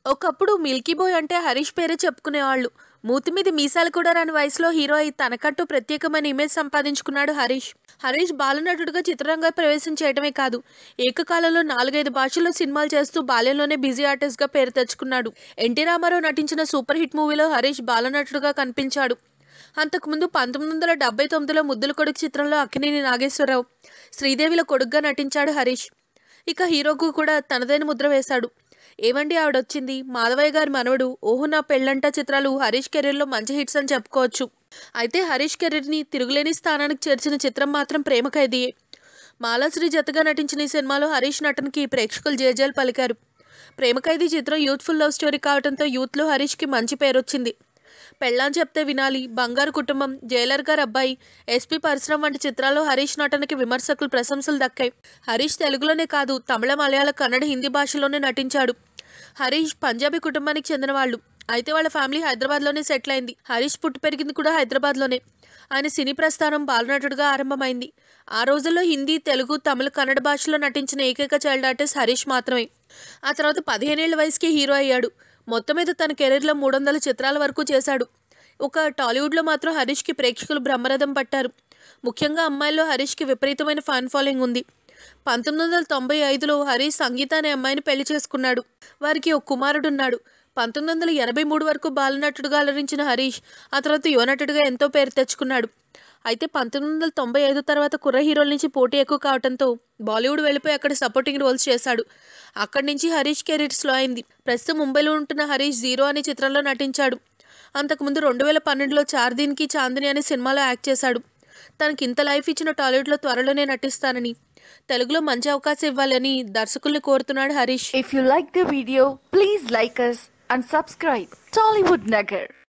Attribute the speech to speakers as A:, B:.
A: ఒకప్పుడు Milky bye అంటే హరీష్ పేరే చెప్పుకునేవాళ్ళు మూతి మీద మీసాలు కూడా రాని వయసులో హీరో అయి తనకంటూ ప్రత్యేకమైన ఇమేజ్ సంపాదించుకున్నాడు హరీష్ హరీష్ బాలనటుడిగా చిత్రరంగ ప్రవేశం చేయడమే కాదు ఏకకాలంలో నాలుగైదు భాషల్లో సినిమాలు చేస్తూ బాల్యంలోనే బిజీ ఆర్టిస్ట్గా పేరు తెచ్చుకున్నాడు ఎన్టీ రామారావు నటించిన సూపర్ హిట్ మూవీలో హరీష్ బాలనటుడిగా కనిపించాడు అంతకుముందు పంతొమ్మిది వందల డెబ్బై తొమ్మిదిలో ముద్దుల కొడుకు చిత్రంలో అక్కినేని నాగేశ్వరరావు శ్రీదేవిల కొడుకుగా నటించాడు హరీష్ ఇక హీరోకు కూడా తనదైన ముద్ర వేశాడు ఏమండి ఆవిడొచ్చింది మాధవయ్య గారి మనవడు ఓహో నా పెళ్ళంట చిత్రాలు హరీష్ కెరీర్లో మంచి హిట్స్ అని చెప్పుకోవచ్చు అయితే హరీష్ కెరీర్ని తిరుగులేని స్థానానికి చేర్చిన చిత్రం మాత్రం ప్రేమ ఖైదీయే మాలాశ్రీ జతగా నటించిన ఈ సినిమాలో హరీష్ నటనకి ప్రేక్షకులు జేజేలు పలికారు ప్రేమ ఖైదీ చిత్రం యూత్ఫుల్ లవ్ స్టోరీ కావడంతో యూత్లో హరీష్కి మంచి పేరు వచ్చింది పెళ్ళాం చెప్తే వినాలి బంగారు కుటుంబం జైలర్ గారు అబ్బాయి ఎస్పీ పరిశ్రమ వంటి చిత్రాల్లో హరీష్ నటనకి విమర్శకులు ప్రశంసలు దక్కాయి హరీష్ తెలుగులోనే కాదు తమిళ మలయాళ కన్నడ హిందీ భాషలోనే నటించాడు హరీష్ పంజాబీ కుటుంబానికి చెందిన వాళ్ళు అయితే వాళ్ళ ఫ్యామిలీ హైదరాబాద్లోనే సెటిల్ అయింది హరీష్ పుట్టి పెరిగింది కూడా హైదరాబాద్లోనే ఆయన సినీ ప్రస్థానం బాలనటుడిగా ఆరంభమైంది ఆ రోజుల్లో హిందీ తెలుగు తమిళ కన్నడ భాషలో నటించిన ఏకైక చైల్డ్ ఆర్టిస్ట్ హరీష్ మాత్రమే ఆ తర్వాత పదిహేనేళ్ల వయసుకి హీరో అయ్యాడు మొత్తం మీద తన కెరీర్లో మూడు వందల చిత్రాల వరకు చేశాడు ఒక టాలీవుడ్లో మాత్రం హరీష్కి ప్రేక్షకులు బ్రహ్మరథం పట్టారు ముఖ్యంగా అమ్మాయిల్లో హరీష్కి విపరీతమైన ఫ్యాన్ ఫాలోయింగ్ ఉంది పంతొమ్మిది వందల తొంభై ఐదులో హరీష్ సంగీత అనే అమ్మాయిని పెళ్లి చేసుకున్నాడు వారికి ఒక కుమారుడున్నాడు పంతొమ్మిది వందల ఎనభై మూడు వరకు బాలనటుడుగా అలరించిన హరీష్ ఆ తర్వాత యువనటుడిగా ఎంతో పేరు తెచ్చుకున్నాడు అయితే పంతొమ్మిది వందల తొంభై ఐదు తర్వాత కుర్ర హీరోల నుంచి పోటీ ఎక్కువ కావడంతో బాలీవుడ్ వెళ్ళిపోయి అక్కడ సపోర్టింగ్ రోల్స్ చేశాడు అక్కడి నుంచి హరీష్ కెరీర్ స్లో అయింది ప్రస్తుతం ముంబైలో ఉంటున్న హరీష్ జీరో అనే చిత్రంలో నటించాడు అంతకుముందు రెండు వేల పన్నెండులో చార్దీన్కి చాందిని అనే సినిమాలో యాక్ట్ చేశాడు తనకి ఇంత లైఫ్ ఇచ్చిన టాలీవుడ్లో త్వరలోనే నటిస్తానని తెలుగులో మంచి అవకాశం ఇవ్వాలని దర్శకుల్ని కోరుతున్నాడు Harish
B: If you like the video, please like us and subscribe. Tollywood Nagar.